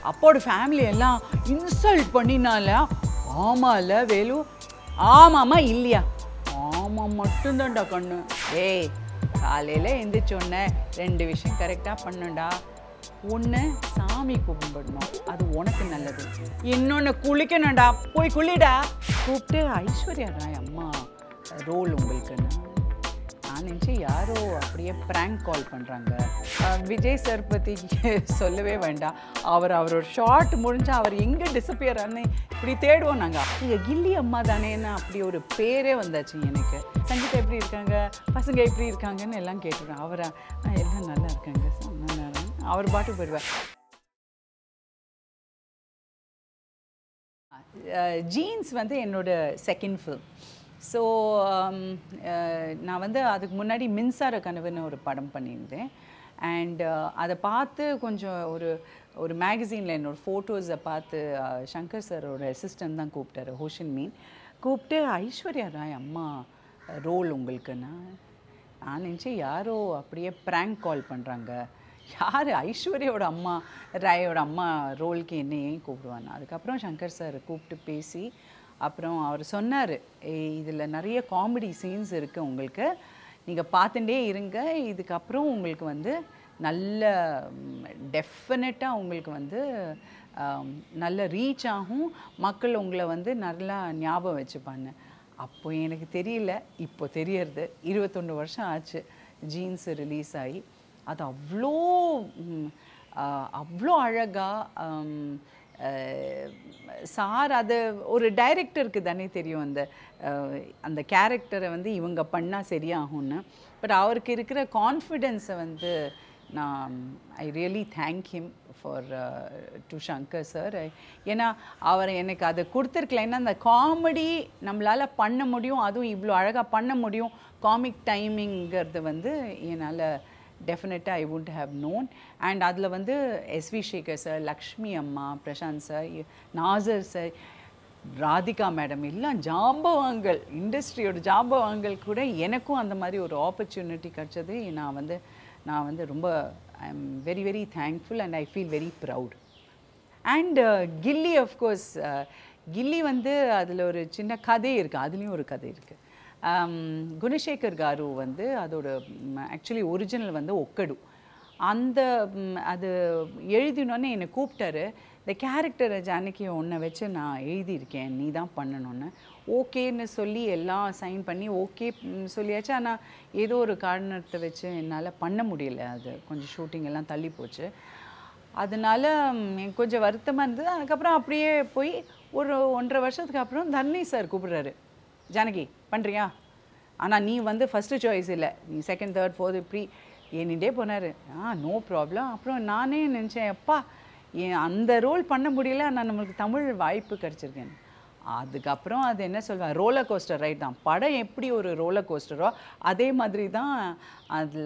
அப்போட family எல்லாம் insult பண்ணினால ஆமால வேலு ஆமாம்மா இல்லையா ஆமாம் மட்டும்தான்டா கண்ணு ஏய் காலையில் எந்திரிச்ச உடனே ரெண்டு விஷயம் கரெக்டாக பண்ணுண்டா ஒன்று சாமி கும்பிடணும் அது உனக்கு நல்லது இன்னொன்று குளிக்கணும்டா போய் குளிடா கூப்பிட்டு ஐஸ்வர்யா ராய் அம்மா ரோல் உங்களுக்குன்னு நான் நினச்சி யாரோ அப்படியே ப்ராங்க் கால் பண்ணுறாங்க விஜய் சார் பற்றி சொல்லவே வேண்டாம் அவர் அவரோட ஷார்ட் முடிஞ்சா அவர் எங்கே டிசப்பியர் ஆனே இப்படி தேடுவோம் நாங்கள் நீங்கள் கில்லி அம்மா தானேன்னு அப்படி ஒரு பேரே வந்தாச்சு எனக்கு சங்கீதா எப்படி இருக்காங்க பசங்க எப்படி இருக்காங்கன்னு எல்லாம் கேட்டுருவேன் அவரா "ஆ, எல்லாம் நல்லா இருக்காங்க சார் நல்லா இருக்காங்க." அவர் பாட்டு போயிடுவார் ஜீன்ஸ் வந்து என்னோட செகண்ட் ஃபில்ம் ஸோ நான் வந்து அதுக்கு முன்னாடி மின்சார கனவுன்னு ஒரு படம் பண்ணியிருந்தேன் அண்ட் அதை பார்த்து கொஞ்சம் ஒரு ஒரு மேகசினில் என்னோட ஃபோட்டோஸை பார்த்து அஹ், சங்கர் சாரோட அசிஸ்டன்ட் தான் கூப்பிட்டாரு ஹோஷன் மீன் கூப்பிட்டு ஐஸ்வர்யா ராய் அம்மா ரோல் உங்களுக்குன்னா நான் நினச்சேன் யாரோ அப்படியே ப்ராங்க் கால் பண்ணுறாங்க யார் ஐஸ்வர்யாவோட அம்மா ராயோட அம்மா ரோலுக்கு என்ன ஏன் கூப்பிடுவாங்க அதுக்கப்புறம் சங்கர் சார் கூப்பிட்டு பேசி அப்புறம் அவர் சொன்னார் இதில் நிறைய காமெடி சீன்ஸ் இருக்குது உங்களுக்கு நீங்கள் பார்த்துட்டே இருங்க இதுக்கப்புறம் உங்களுக்கு வந்து நல்ல டெஃபினட்டாக உங்களுக்கு வந்து ஆம், நல்ல ரீச் ஆகும் மக்கள் உங்களை வந்து நல்லா ஞாபகம் வச்சுப்பாங்க அப்போ எனக்கு தெரியல இப்போ தெரியறது இருபத்தொன்று வருஷம் ஆச்சு ஜீன்ஸ் ரிலீஸ் ஆகி அது அவ்வளோ ம், ஆ, அவ்வளோ அழகாக சார் அது ஒரு டைரக்டருக்கு தானே தெரியும் அந்த அஹ், அந்த கேரக்டரை வந்து இவங்க பண்ணால் சரியாகும்னு பட் அவருக்கு இருக்கிற கான்ஃபிடென்ஸை வந்து நான் I really thank him for to Shankar sir ஏன்னா அவர் எனக்கு அதை கொடுத்துருக்கல அந்த காமெடி நம்மளால் பண்ண முடியும் அதுவும் இவ்வளோ அழகாக பண்ண முடியும் காமிக் டைமிங்கிறது வந்து என்னால் டெஃபினட்டாக I would have known and அதில் வந்து எஸ்வி சேகர் சார் லக்ஷ்மி அம்மா Prashanth sir Nassar sir Radhika madam எல்லாம் ஜாம்பவான்கள் இண்டஸ்ட்ரியோட ஜாம்பவான்கள் கூட எனக்கும் அந்த மாதிரி ஒரு ஆப்பர்ச்சுனிட்டி கிடச்சது நான் வந்து நான் வந்து ரொம்ப I am very very thankful and I feel very proud and Ghilli of course Ghilli வந்து அதில் ஒரு சின்ன கதை இருக்குது அதுலேயும் ஒரு கதை இருக்குது குணசேகர் காரு வந்து அதோட ஆக்சுவலி ஒரிஜினல் வந்து ஒக்கடு அந்த ம், அது எழுதினோன்னே என்னை கூப்பிட்டாரு இந்த கேரக்டரை ஜானகி உன்னை வச்சு நான் எழுதியிருக்கேன் நீ தான் பண்ணணும்னு ஓகேன்னு சொல்லி எல்லாம் சைன் பண்ணி ஓகே சொல்லியாச்சு ஆனால் ஏதோ ஒரு காரணத்தை வச்சு என்னால் பண்ண முடியல அது கொஞ்சம் ஷூட்டிங் எல்லாம் தள்ளி போச்சு அதனால ம், எனக்கு கொஞ்சம் வருத்தமாக இருந்தது அதுக்கப்புறம் அப்படியே போய் ஒரு ஒன்றரை வருஷத்துக்கு அப்புறம் தர்ணி சார் கூப்பிடுறாரு ஜானகி பண்ணுறியா ஆனால் நீ வந்து ஃபஸ்ட்டு சாய்ஸ் இல்லை நீ செகண்ட் தேர்ட் ஃபோர்த் இப்படி எண்ணிட்டே போனார் ஆ நோ ப்ராப்ளம் அப்புறம் நானே நினச்சேன் அப்பா ஏன் அந்த ரோல் பண்ண முடியல ஆனால் நம்மளுக்கு தமிழ் வாய்ப்பு கிடச்சிருக்கேன் அதுக்கப்புறம் அது என்ன சொல்வேன் ரோலர் கோஸ்டர் ரைட் தான் படம் எப்படி ஒரு ரோலர் கோஸ்டரோ அதே மாதிரி தான் அதில்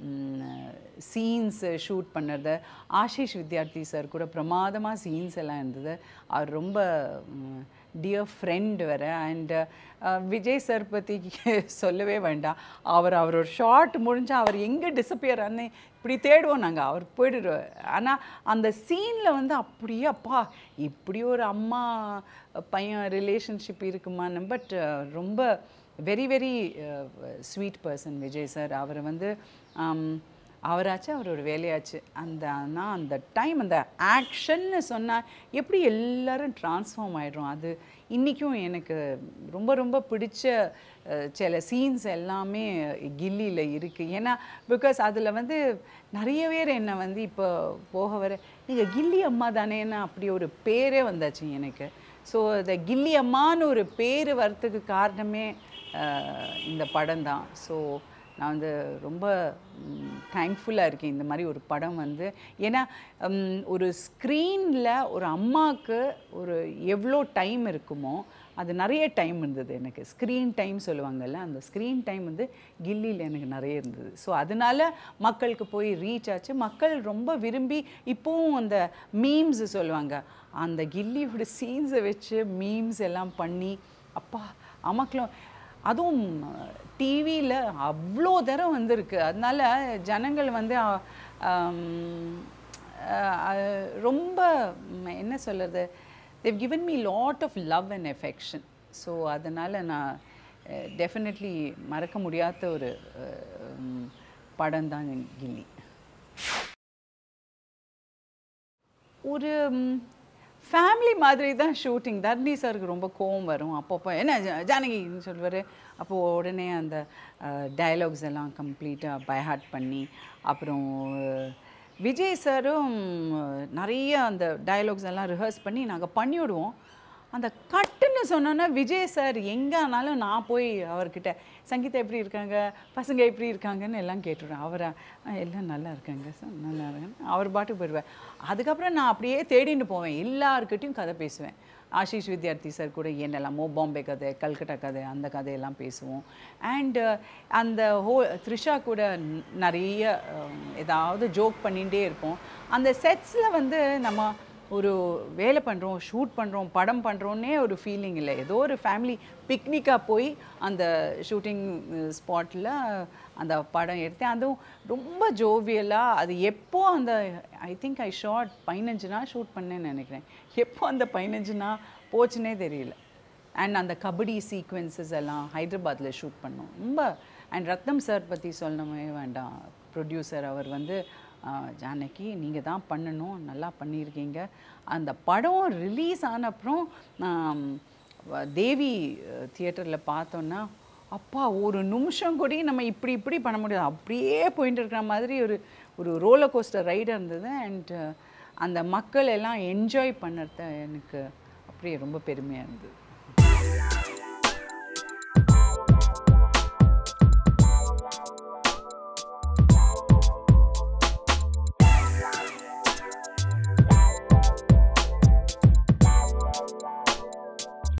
சீன்ஸு ஷூட் பண்ணுறது ஆஷிஷ் வித்யார்த்தி சார் கூட பிரமாதமாக சீன்ஸ் எல்லாம் இருந்தது அவர் ரொம்ப டியர் ஃப்ரெண்ட் வேற அண்ட் விஜய் சார் பற்றி சொல்லவே வேண்டாம் அவர் அவரோட ஷார்ட் முடிஞ்சா அவர் எங்கே டிசப்பியர் ஆனே இப்படி தேடுவோம் நாங்கள் அவர் போயிடுவார் ஆனால் அந்த சீனில் வந்து அப்படியே அப்பா இப்படி ஒரு அம்மா பையன் ரிலேஷன்ஷிப் இருக்குமான்னு பட் ரொம்ப very very sweet person Vijay sir அவர் வந்து ஆம், அவராச்சு அவரோட வேலையாச்சு அந்த ஆனால் அந்த டைம் அந்த ஆக்ஷன்னு சொன்னால் எப்படி எல்லாரும் ட்ரான்ஸ்ஃபார்ம் ஆயிடுறோம் அது இன்றைக்கும் எனக்கு ரொம்ப ரொம்ப பிடிச்ச அஹ், சில சீன்ஸ் எல்லாமே கில்லியில் இருக்குது ஏன்னா பிகாஸ் அதில் வந்து நிறைய பேர் என்னை வந்து இப்போ போக வர நீங்கள் கில்லி அம்மா தானேன்னு அப்படி ஒரு பேரே வந்தாச்சு எனக்கு ஸோ இந்த கில்லி அம்மான்னு ஒரு பேர் வரத்துக்கு காரணமே அஹ், இந்த படம் தான் ஸோ நான் வந்து ரொம்ப தேங்க்ஃபுல்லாக இருக்கேன் இந்த மாதிரி ஒரு படம் வந்து ஏன்னா ம், ஒரு ஸ்க்ரீனில் ஒரு அம்மாவுக்கு ஒரு எவ்வளோ டைம் இருக்குமோ அது நிறைய டைம் இருந்தது எனக்கு ஸ்க்ரீன் டைம் சொல்லுவாங்கல்ல அந்த ஸ்க்ரீன் டைம் வந்து கில்லியில் எனக்கு நிறைய இருந்தது ஸோ அதனால மக்களுக்கு போய் ரீச் ஆச்சு மக்கள் ரொம்ப விரும்பி இப்போவும் அந்த மீம்ஸ் சொல்லுவாங்க அந்த கில்லியோட சீன்ஸை வச்சு மீம்ஸ் எல்லாம் பண்ணி அப்பா அமக்கலம் அதுவும் டிவியில் அவ்வளோ தரம் வந்திருக்கு அதனால ஜனங்கள் வந்து அ, ஆம், ரொம்ப ம், என்ன சொல்கிறது they've given me lot of love and affection so அதனால் நான் டெஃபினெட்லி மறக்க முடியாத ஒரு படம் தான் கில்லி ஒரு ஃபேமிலி மாதிரி தான் ஷூட்டிங் தர்ணி சாருக்கு ரொம்ப கோவம் வரும் அப்பப்போ என்ன ஜா- ஜானகின்னு சொல்லுவார் அப்போது உடனே அந்த டயலாக்ஸ் எல்லாம் கம்ப்ளீட்டாக பைஹார்ட் பண்ணி அப்புறம் அஹ், விஜய் சாரும் நிறைய அந்த டயலாக்ஸ் எல்லாம் ரிஹர்ஸ் பண்ணி நாங்கள் பண்ணிவிடுவோம் அந்த கட்டுன்னு சொன்னோன்னா விஜய் சார் எங்கே ஆனாலும் நான் போய் அவர்கிட்ட சங்கீதா எப்படி இருக்காங்க பசங்க எப்படி இருக்காங்கன்னு எல்லாம் கேட்டுடுவேன் அவரை "ஆ, எல்லாம் நல்லா இருக்காங்க சார் நல்லா இருக்காங்க அவர் பாட்டுக்கு போயிடுவேன் அதுக்கப்புறம் நான் அப்படியே தேடின்னு போவேன் எல்லாருக்கிட்டையும் கதை பேசுவேன் ஆஷிஷ் வித்யார்த்தி சார் கூட என்னெல்லாமோ பாம்பே கதை கல்கட்டா கதை அந்த கதையெல்லாம் பேசுவோம் அண்டு அந்த ஹோ த்ரிஷா கூட ந- நிறைய அஹ், ஏதாவது ஜோக் பண்ணிகிட்டே இருப்போம் அந்த செட்ஸில் வந்து நம்ம ஒரு வேலை பண்ணுறோம் ஷூட் பண்ணுறோம் படம் பண்ணுறோன்னே ஒரு ஃபீலிங் இல்லை ஏதோ ஒரு ஃபேமிலி பிக்னிக்காக போய் அந்த ஷூட்டிங் ஸ்பாட்டில் அந்த படம் எடுத்தேன் அதுவும் ரொம்ப ஜோவியலாக அது எப்போ அந்த ஐ திங்க் ஐ ஷார்ட் பதினஞ்சு நாள் ஷூட் பண்ணேன்னு நினைக்கிறேன் எப்போ அந்த பதினஞ்சு நாள் போச்சுன்னே தெரியல அண்ட் அந்த கபடி சீக்வென்சஸ் எல்லாம் ஹைதராபாத்தில் ஷூட் பண்ணோம் ரொம்ப அண்ட் ரத்னம் சார் பற்றி சொல்லணுமே வேண்டாம் ப்ரொடியூசர் அவர் வந்து ஆஹ், ஜானகி நீங்கள் தான் பண்ணணும் நல்லா பண்ணியிருக்கீங்க அந்த படம் ரிலீஸ் ஆன அப்புறம் நான் வ- தேவி தியேட்டரில் பார்த்தோன்னா அப்பா ஒரு நிமிஷம் கூட நம்ம இப்படி இப்படி பண்ண முடியாது அப்படியே போயிட்டு இருக்கிற மாதிரி ஒரு ஒரு ரோலர் கோஸ்டர் ரைடாக இருந்தது அண்ட் அந்த மக்கள் எல்லாம் என்ஜாய் பண்ணுறத எனக்கு அப்படியே ரொம்ப பெருமையாக இருந்தது